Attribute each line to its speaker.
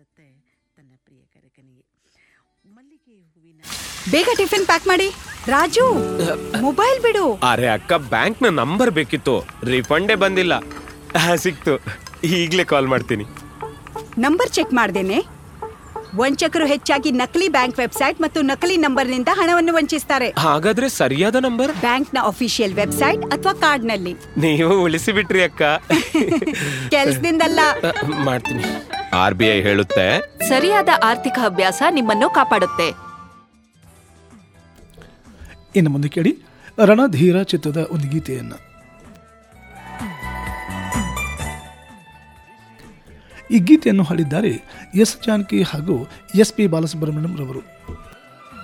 Speaker 1: ಮಾಡುತ್ತೆ ತನ್ನ ಪ್ರಿಯಕರಕನಿಗೆ ಮಲ್ಲಿಗೆ ಹೂವಿನ
Speaker 2: ಬೇಗ ಟಿಫಿನ್ ಪ್ಯಾಕ್ ಮಾಡಿ ರಾಜು ಮೊಬೈಲ್ ಬಿಡು
Speaker 3: ಅರೆ ಅಕ್ಕ ಬ್ಯಾಂಕ್ ನ ನಂಬರ್ ಬೇಕಿತ್ತು ರಿಫಂಡೇ ಬಂದಿಲ್ಲ ಆ, ಸಿಕ್ತು ಈಗ್ಲೇ ಕಾಲ್ ಮಾಡ್ತೀನಿ
Speaker 2: ನಂಬರ್ ಚೆಕ್ ಮಾಡ್ದೇನೆ ವಂಚಕರು ಹೆಚ್ಚಾಗಿ ನಕಲಿ ಬ್ಯಾಂಕ್ ವೆಬ್ಸೈಟ್ ಮತ್ತು ನಕಲಿ ನಂಬರ್ನಿಂದ ಹಣವನ್ನು ವಂಚಿಸ್ತಾರೆ
Speaker 3: ಹಾಗಾದ್ರೆ ಸರಿಯಾದ ನಂಬರ್
Speaker 2: ಬ್ಯಾಂಕ್ನ ಅಫಿಷಿಯಲ್ ವೆಬ್ಸೈಟ್ ಅಥವಾ ಕಾರ್ಡ್ನಲ್ಲಿ
Speaker 3: ನೀವು ಉಳಿಸಿ ಬಿಟ್ರಿ ಅಕ್ಕ
Speaker 2: ಕೆಲ್ಸದಿಂದಲ್ಲ
Speaker 3: ಆ, ಮಾಡ್ತೀನಿ ಆರ್ ಬಿ ಐ ಹೇಳುತ್ತೆ
Speaker 4: ಸರಿಯಾದ ಆರ್ಥಿಕ ಅಭ್ಯಾಸ ನಿಮ್ಮನ್ನು ಕಾಪಾಡುತ್ತೆ
Speaker 5: ಇನ್ನು ಮುಂದೆ ಕೇಳಿ ರಣಧೀರ ಚಿತ್ರದ ಒಂದು ಗೀತೆಯನ್ನು ಈ ಗೀತೆಯನ್ನು ಹಾಡಿದ್ದಾರೆ ಎಸ್ ಜಾನಕಿ ಹಾಗೂ ಎಸ್ ಪಿ ಬಾಲಸುಬ್ರಹ್ಮಣ್ಯಂ ರವರು